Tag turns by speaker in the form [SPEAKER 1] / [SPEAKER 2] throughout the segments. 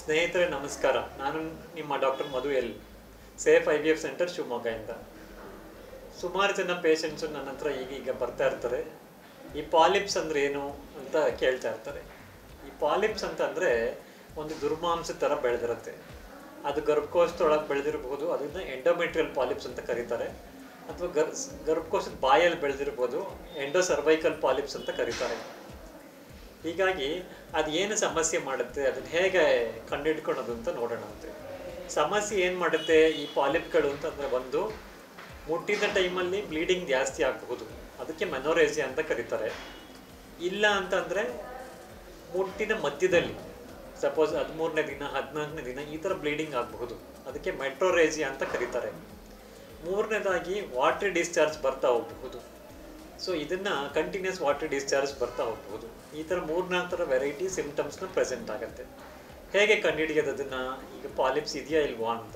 [SPEAKER 1] ಸ್ನೇಹಿತರೆ ನಮಸ್ಕಾರ ನಾನು ನಿಮ್ಮ doctor Madhu L Safe I V F centre ಶಿವಮೊಗ್ಗದಿಂದ ಸುಮಾರು ಜನ ಪೇಷಂಟ್ಸು ನನ್ನ ಹತ್ರ ಈಗೀಗ ಬರ್ತಾ ಇರ್ತಾರೆ ಈ ಪಾಲಿಪ್ಸ್ ಅಂದ್ರೆ ಏನು ಅಂತ ಕೇಳ್ತಾ ಇರ್ತಾರೆ ಈ ಪಾಲಿಪ್ಸ್ ಅಂತಂದ್ರೆ ಒಂದು ದುರ್ಮಾಂಸ ಥರ ಬೆಳೆದಿರುತ್ತೆ ಅದು ಗರ್ಭಕೋಶದೊಳಗೆ ಬೆಳೆದಿರಬಹುದು ಅದನ್ನ ಎಂಡೋಮೆಟ್ರಿಯಲ್ ಪಾಲಿಪ್ಸ್ ಅಂತ ಕರೀತಾರೆ ಅಥವಾ ಗರ್ ಗರ್ಭಕೋಶದ ಬಾಯಲ್ಲಿ ಬೆಳೆದಿರ್ಬೋದು ಎಂಡೋ ಸರ್ವೈಕಲ್ ಪಾಲಿಪ್ಸ್ ಅಂತ ಕರೀತಾರೆ ಹೀಗಾಗಿ ಅದು ಏನು ಸಮಸ್ಯೆ ಮಾಡುತ್ತೆ ಅದನ್ನ ಹೇಗೆ ಕಂಡುಹಿಡ್ಕೊಳೋದು ಅಂತ ನೋಡೋಣ ಅಂತೆ ಸಮಸ್ಯೆ ಏನು ಮಾಡುತ್ತೆ ಈ ಪಾಲಿಪ್ಗಳು ಅಂತಂದ್ರೆ ಒಂದು ಮುಟ್ಟಿದ ಟೈಮಲ್ಲಿ ಬ್ಲೀಡಿಂಗ್ ಜಾಸ್ತಿ ಆಗಬಹುದು ಅದಕ್ಕೆ ಮೆನೋರೇಸಿಯಾ ಅಂತ ಕರೀತಾರೆ ಇಲ್ಲ ಅಂತಂದ್ರೆ ಮುಟ್ಟಿನ ಮಧ್ಯದಲ್ಲಿ ಸಪೋಸ್ ಹದಿಮೂರನೇ ದಿನ ಹದಿನಾಲ್ಕನೇ ದಿನ ಈ ಥರ ಬ್ಲೀಡಿಂಗ್ ಆಗಬಹುದು ಅದಕ್ಕೆ ಮೆಟ್ರೋರೇಸಿಯಾ ಅಂತ ಕರೀತಾರೆ ಮೂರನೇದಾಗಿ ವಾಟರ್ ಡಿಸ್ಚಾರ್ಜ್ ಬರ್ತಾ ಹೋಗಬಹುದು ಸೊ ಇದನ್ನ ಕಂಟಿನ್ಯೂಸ್ ವಾಟರ್ ಡಿಸ್ಚಾರ್ಜ್ ಬರ್ತಾ ಹೋಗ್ಬೋದು ಈ ಥರ ಮೂರ್ನಾಲ್ಕು ಥರ ವೆರೈಟಿ ಸಿಂಪ್ಟಮ್ಸ್ನ ಪ್ರೆಸೆಂಟ್ ಆಗುತ್ತೆ ಹೇಗೆ ಕಂಡುಹಿಡಿಯೋದು ಅದನ್ನ ಈಗ ಪಾಲಿಪ್ಸ್ ಇದೆಯಾ ಇಲ್ವಾ ಅಂತ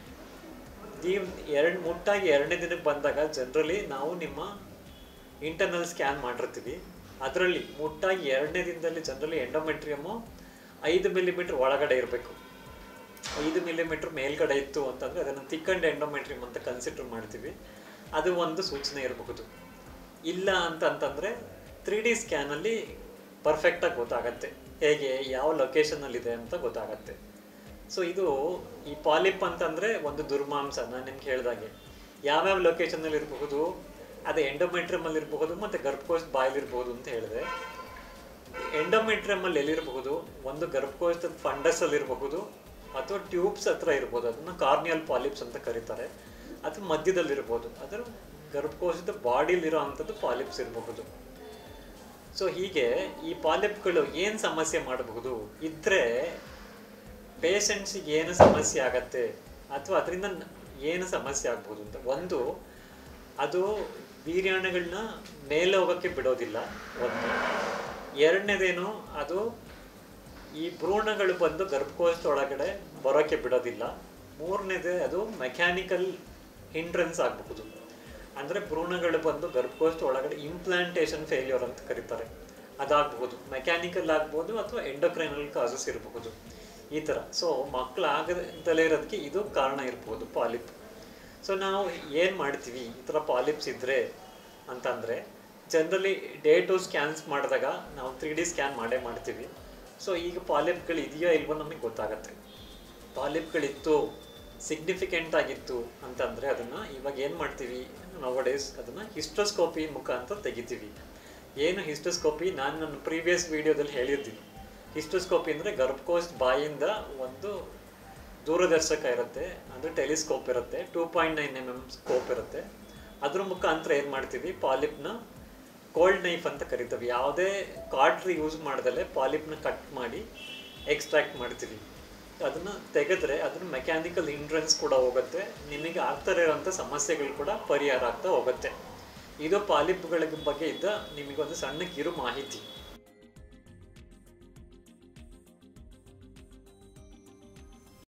[SPEAKER 1] ನೀವು ಎರಡು ಮುಟ್ಟಾಗಿ ಎರಡನೇ ದಿನಕ್ಕೆ ಬಂದಾಗ ಜನರಲಿ ನಾವು ನಿಮ್ಮ ಇಂಟರ್ನಲ್ ಸ್ಕ್ಯಾನ್ ಮಾಡಿರ್ತೀವಿ ಅದರಲ್ಲಿ ಮುಟ್ಟಾಗಿ ಎರಡನೇ ದಿನದಲ್ಲಿ ಜನರಲಿ ಎಂಡೋಮೆಟ್ರಿಯಮು ಐದು ಮಿಲಿಮೀಟರ್ ಒಳಗಡೆ ಇರಬೇಕು ಐದು ಮಿಲಿಮೀಟರ್ ಮೇಲ್ಗಡೆ ಇತ್ತು ಅಂತಂದ್ರೆ ಅದನ್ನು ತಿಕ್ಕಂಡ್ ಎಂಡೋಮೆಟ್ರಿಯಮ್ ಅಂತ ಕನ್ಸಿಡರ್ ಮಾಡ್ತೀವಿ ಅದು ಒಂದು ಸೂಚನೆ ಇರಬಹುದು ಇಲ್ಲ ಅಂತ ಅಂತಂದ್ರೆ ತ್ರೀ ಡಿ ಸ್ಕ್ಯಾನಲ್ಲಿ ಪರ್ಫೆಕ್ಟಾಗಿ ಗೊತ್ತಾಗತ್ತೆ ಹೇಗೆ ಯಾವ ಲೊಕೇಶನಲ್ಲಿದೆ ಅಂತ ಗೊತ್ತಾಗತ್ತೆ ಸೊ ಇದು ಈ ಪಾಲಿಪ್ ಅಂತಂದ್ರೆ ಒಂದು ದುರ್ಮಾಂಸ ನಾನು ನಿಮ್ಗೆ ಹೇಳ್ದಾಗೆ ಯಾವ್ಯಾವ ಲೊಕೇಶನಲ್ಲಿ ಇರಬಹುದು ಅದು ಎಂಡೋಮೆಟ್ರಿಯಮ್ ಅಲ್ಲಿ ಇರಬಹುದು ಮತ್ತೆ ಗರ್ಭಕೋಶ ಬಾಯಲ್ಲಿರ್ಬಹುದು ಅಂತ ಹೇಳಿದೆ ಎಂಡೋಮೆಟ್ರಿಯಮ್ ಅಲ್ಲಿ ಎಲ್ಲಿರಬಹುದು ಒಂದು ಗರ್ಭಕೋಶದ ಫಂಡಸ್ ಅಲ್ಲಿ ಇರಬಹುದು ಅಥವಾ ಟ್ಯೂಬ್ಸ್ ಹತ್ರ ಇರ್ಬೋದು ಅದನ್ನ ಕಾರ್ನಿಯಲ್ ಪಾಲಿಪ್ಸ್ ಅಂತ ಕರೀತಾರೆ ಅಥವಾ ಮಧ್ಯದಲ್ಲಿರ್ಬೋದು ಅದರ ಗರ್ಭಕೋಶದ ಬಾಡಿಲಿರೋ ಅಂಥದ್ದು ಪಾಲಿಪ್ಸ್ ಇರಬಹುದು ಸೊ ಹೀಗೆ ಈ ಪಾಲಿಪ್ಗಳು ಏನು ಸಮಸ್ಯೆ ಮಾಡಬಹುದು ಇದ್ರೆ ಪೇಷಂಟ್ಸಿಗೆ ಏನು ಸಮಸ್ಯೆ ಆಗತ್ತೆ ಅಥವಾ ಅದರಿಂದ ಏನು ಸಮಸ್ಯೆ ಆಗ್ಬೋದು ಅಂತ ಒಂದು ಅದು ವೀರ್ಯಾಣುಗಳನ್ನ ಮೇಲೆ ಹೋಗೋಕ್ಕೆ ಬಿಡೋದಿಲ್ಲ ಒಂದು ಎರಡನೇದೇನು ಅದು ಈ ಭ್ರೂಣಗಳು ಬಂದು ಗರ್ಭಕೋಶದೊಳಗಡೆ ಬರೋಕ್ಕೆ ಬಿಡೋದಿಲ್ಲ ಮೂರನೇದೇ ಅದು ಮೆಕ್ಯಾನಿಕಲ್ ಹಿಂಡ್ರೆನ್ಸ್ ಆಗಬಹುದು ಅಂದರೆ ಭ್ರೂಣಗಳು ಬಂದು ಗರ್ಭಕೋಶದ ಒಳಗಡೆ ಇಂಪ್ಲಾಂಟೇಷನ್ ಫೇಲ್ಯೂರ್ ಅಂತ ಕರೀತಾರೆ ಅದಾಗಬಹುದು ಮೆಕ್ಯಾನಿಕಲ್ ಆಗ್ಬೋದು ಅಥವಾ ಎಂಡೋಕ್ರೈನಲ್ ಕಾಸಸ್ ಇರಬಹುದು ಈ ಥರ ಸೊ ಮಕ್ಕಳಾಗದಲ್ಲೇ ಇರೋದಕ್ಕೆ ಇದು ಕಾರಣ ಇರ್ಬೋದು ಪಾಲಿಪ್ ಸೊ ನಾವು ಏನು ಮಾಡ್ತೀವಿ ಈ ಥರ ಪಾಲಿಪ್ಸ್ ಇದ್ದರೆ ಅಂತಂದರೆ ಜನರಲಿ ಡೇ ಟು ಸ್ಕ್ಯಾನ್ಸ್ ಮಾಡಿದಾಗ ನಾವು ತ್ರೀ ಡಿ ಸ್ಕ್ಯಾನ್ ಮಾಡೇ ಮಾಡ್ತೀವಿ ಸೊ ಈಗ ಪಾಲಿಪ್ಗಳು ಇದೆಯೋ ಇಲ್ವೋ ನಮಗೆ ಗೊತ್ತಾಗತ್ತೆ ಪಾಲಿಪ್ಗಳಿತ್ತು ಸಿಗ್ನಿಫಿಕೆಂಟ್ ಆಗಿತ್ತು ಅಂತಂದರೆ ಅದನ್ನು ಇವಾಗ ಏನು ಮಾಡ್ತೀವಿ ನಾವು ಡೇಸ್ ಅದನ್ನು ಹಿಸ್ಟೋಸ್ಕೋಪಿ ಮುಖಾಂತರ ತೆಗಿತೀವಿ ಏನು ಹಿಸ್ಟೋಸ್ಕೋಪಿ ನಾನು ನನ್ನ ಪ್ರೀವಿಯಸ್ ವಿಡಿಯೋದಲ್ಲಿ ಹೇಳಿರ್ತೀನಿ ಹಿಸ್ಟೋಸ್ಕೋಪಿ ಅಂದರೆ ಗರ್ಭಕೋಶ ಬಾಯಿಂದ ಒಂದು ದೂರದರ್ಶಕ ಇರುತ್ತೆ ಅಂದರೆ ಟೆಲಿಸ್ಕೋಪ್ ಇರುತ್ತೆ two point nine M M scope ಇರುತ್ತೆ ಅದ್ರ ಮುಖಾಂತರ ಏನು ಮಾಡ್ತೀವಿ ಪಾಲಿಪ್ನ ಕೋಲ್ಡ್ ನೈಫ್ ಅಂತ ಕರಿತೀವಿ ಯಾವುದೇ ಕಾಟ್ರಿ ಯೂಸ್ ಮಾಡ್ದಲೆ ಪಾಲಿಪ್ನ ಕಟ್ ಮಾಡಿ ಎಕ್ಸ್ಟ್ರಾಕ್ಟ್ ಮಾಡ್ತೀವಿ ಅದನ್ನು ತೆಗೆದ್ರೆ ಅದ್ರ ಮೆಕ್ಯಾನಿಕಲ್ ಹಿಂಡ್ರೆನ್ಸ್ ಕೂಡ ಹೋಗುತ್ತೆ ನಿಮಗೆ ಆಗ್ತಾ ಇರೋಂಥ ಸಮಸ್ಯೆಗಳು ಕೂಡ ಪರಿಹಾರ ಆಗ್ತಾ ಹೋಗುತ್ತೆ ಇದು ಪಾಲಿಪ್ಗಳ ಬಗ್ಗೆ ಇದ್ದ ನಿಮಗೊಂದು ಸಣ್ಣ ಕಿರು ಮಾಹಿತಿ